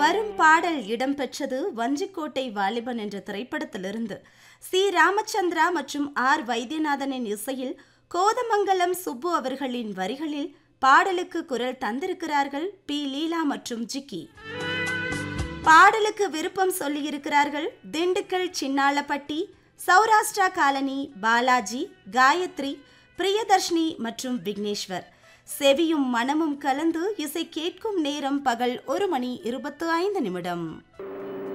வரும் பாடல் இடம்பெற்றது வஞ்சிக்கோட்டை வாலிபன் என்ற திரைப்படத்திலிருந்து சி ராமச்சந்திரா மற்றும் ஆர் வைத்தியநாதனின் இசையில் கோதமங்கலம் சுப்பு அவர்களின் வரிகளில் பாடலுக்கு குரல் தந்திருக்கிறார்கள் பி லீலா மற்றும் ஜிக்கி பாடலுக்கு விருப்பம் சொல்லியிருக்கிறார்கள் திண்டுக்கல் சின்னாளப்பட்டி சௌராஷ்டிரா காலனி பாலாஜி காயத்ரி பிரியதர்ஷினி மற்றும் விக்னேஸ்வர் செவியும் மனமும் கலந்து இசை கேட்கும் நேரம் பகல் ஒரு மணி இருபத்து ஐந்து நிமிடம்